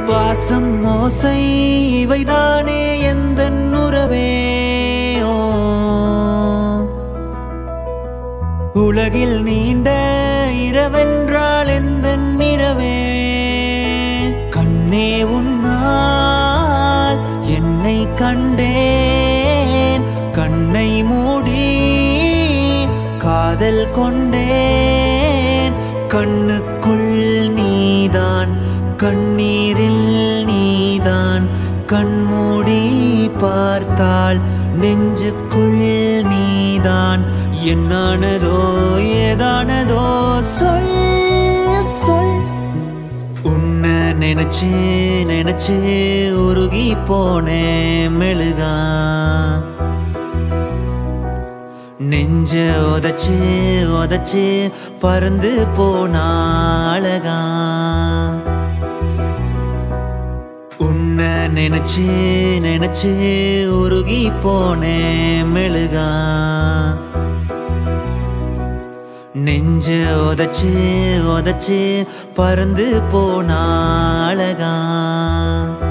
பாசம் மோசை இவைதானே எந்த உறவே ஓ உலகில் நீண்ட இரவென்றால் எந்த நிறவே கண்ணே உன்னால் என்னை கண்டேன் கண்ணை மூடி காதல் கொண்டேன் கண்ணுக்குள் நீதான் கண்ணீரில் நீதான் கண்மூடி பார்த்தால் நெஞ்சுக்குள் நீதான் என்னானதோ ஏதானதோ சொல் சொல் உன்னை நினைச்சு நினைச்சு உருகி போனேன் மெழுகா நெஞ்ச உதச்சு உதச்சு பறந்து போனா அழகா உன்னை நினைச்சு நினைச்சு உருகி போனேன் மெழுகா நெஞ்ச உதச்சு உதச்சு பறந்து போனா அழகா